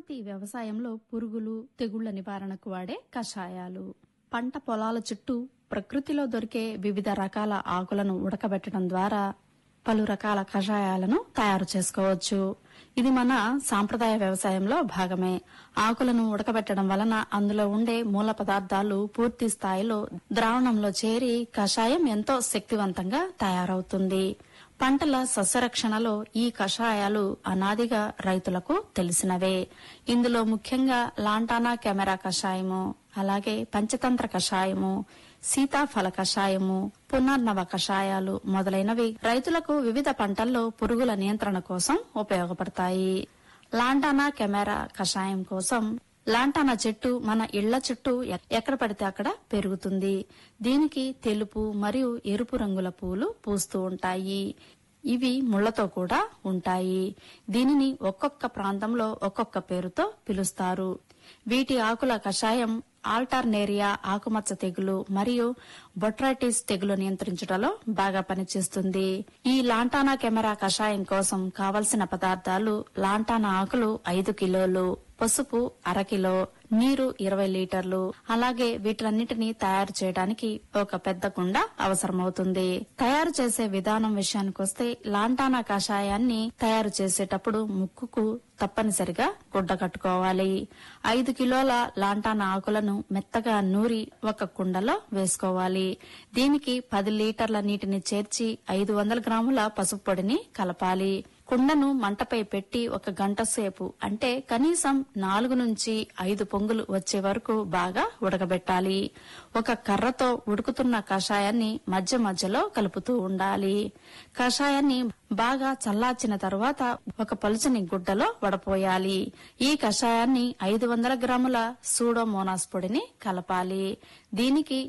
ప్రకృతి వ్యవసాయంలో పురుగులు తెగుళ్ల నివారణకు వాడే కషాయాలు పంట పొలాల చుట్టూ ప్రకృతిలో దొరికే వివిధ రకాల ఆకులను ఉడకబెట్టడం ద్వారా పలు రకాల కషాయాలను తయారు చేసుకోవచ్చు ఇది మన సాంప్రదాయ వ్యవసాయంలో భాగమే ఆకులను ఉడకబెట్టడం వలన అందులో ఉండే మూల పదార్థాలు పూర్తి స్థాయిలో ద్రావణంలో చేరి కషాయం ఎంతో శక్తివంతంగా తయారవుతుంది పంటల సస్యరక్షణలో ఈ కషాయాలు అనాదిగా రైతులకు తెలిసినవే ఇందులో ముఖ్యంగా లాంటానా కెమెరా కషాయము అలాగే పంచతంత్ర కషాయము సీతాఫల కషాయము పునర్నవ కషాయాలు మొదలైనవి రైతులకు వివిధ పంటల్లో పురుగుల నియంత్రణ కోసం ఉపయోగపడతాయి లాంటానా కెమెరా కషాయం కోసం లాంటానా చెట్టు మన ఇళ్ల చుట్టూ ఎక్- ఎక్కడ పడితే అక్కడ పెరుగుతుంది దీనికి తెలుపు మరియు ఎరుపు రంగుల పూలు పూస్తూ ఉంటాయి ఇవి ముళ్లతో కూడా ఉంటాయి దీనిని ఒక్కొక్క ప్రాంతంలో ఒక్కొక్క పేరుతో పిలుస్తారు వీటి ఆకుల కషాయం ఆల్టర్నేరియా ఆకుమచ్చ తెగులు మరియు బొట్రైటిస్ తెగులు నియంత్రించడంలో బాగా పనిచేస్తుంది ఈ లాంటానా కెమెరా కషాయం కోసం కావలసిన పదార్థాలు లాంటానా ఆకులు ఐదు కిలోలు పసుపు అరకిలో నీరు ఇరవై లీటర్లు అలాగే వీటన్నిటిని తయారు చేయడానికి ఒక పెద్ద కుండ అవసరమవుతుంది తయారు చేసే విధానం విషయానికొస్తే లాంటానా కషాయాన్ని తయారు చేసేటప్పుడు ముక్కుకు తప్పనిసరిగా గుడ్డ కట్టుకోవాలి ఐదు కిలోల లాంటానా ఆకులను మెత్తగా నూరి ఒక కుండలో వేసుకోవాలి దీనికి పది లీటర్ల నీటిని చేర్చి ఐదు వందల గ్రాముల పసుపు పొడిని కలపాలి కుండను మంటపై పెట్టి ఒక గంట సేపు అంటే కనీసం నాలుగు నుంచి ఐదు పొంగులు వచ్చే వరకు బాగా ఉడకబెట్టాలి ఒక కర్రతో ఉడుకుతున్న కషాయాన్ని మధ్య మధ్యలో కలుపుతూ ఉండాలి కషాయాన్ని బాగా చల్లార్చిన తరువాత ఒక పలుచని గుడ్డలో వడపోయాలి ఈ కషాయాన్ని ఐదు వందల గ్రాముల సూడోమోనాస్ పొడిని కలపాలి దీనికి